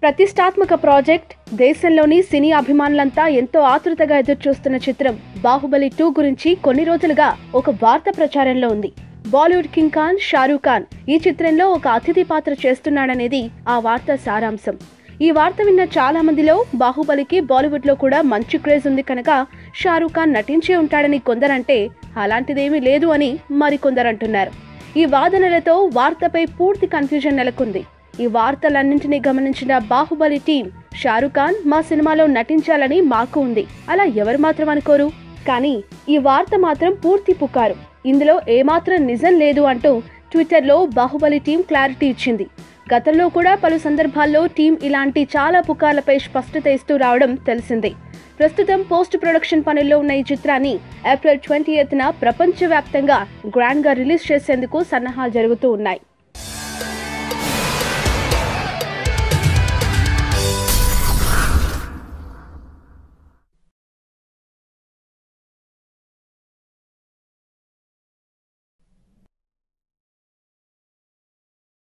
ప్రతిష్టాత్మక ప్రాజెక్ట్ దేశంలోని సినీ అభిమానులంతా ఎంతో ఆతృతగా ఎదురుచూస్తున్న చిత్రం బాహుబలి టూ గురించి కొన్ని రోజులుగా ఒక వార్త ప్రచారంలో ఉంది బాలీవుడ్ కింగ్ ఖాన్ షారూక్ ఖాన్ ఈ చిత్రంలో ఒక అతిథి పాత్ర చేస్తున్నాడనేది ఆ వార్త సారాంశం ఈ వార్త విన్న చాలా మందిలో బాహుబలికి బాలీవుడ్ లో కూడా మంచి క్రేజ్ ఉంది కనుక షారూక్ ఖాన్ నటించే ఉంటాడని కొందరంటే అలాంటిదేమీ లేదు అని మరికొందరంటున్నారు ఈ వాదనలతో వార్తపై పూర్తి కన్ఫ్యూజన్ నెలకొంది ఈ వార్తలన్నింటినీ గమనించిన బాహుబలి టీం షారూక్ ఖాన్ మా సినిమాలో నటించాలని మాకు ఉంది అలా ఎవరు మాత్రం అనుకోరు కానీ ఈ వార్త మాత్రం పూర్తి పుకారు ఇందులో ఏమాత్రం నిజం లేదు అంటూ ట్విట్టర్లో బాహుబలి టీం క్లారిటీ ఇచ్చింది గతంలో కూడా పలు సందర్భాల్లో టీం ఇలాంటి చాలా పుకార్లపై స్పష్టత ఇస్తూ రావడం తెలిసిందే ప్రస్తుతం పోస్ట్ ప్రొడక్షన్ పనుల్లో ఉన్న ఈ చిత్రాన్ని ఏప్రిల్ ట్వంటీ ఎయిత్న ప్రపంచవ్యాప్తంగా గ్రాండ్ గా రిలీజ్ చేసేందుకు సన్నాహాలు జరుగుతూ ఉన్నాయి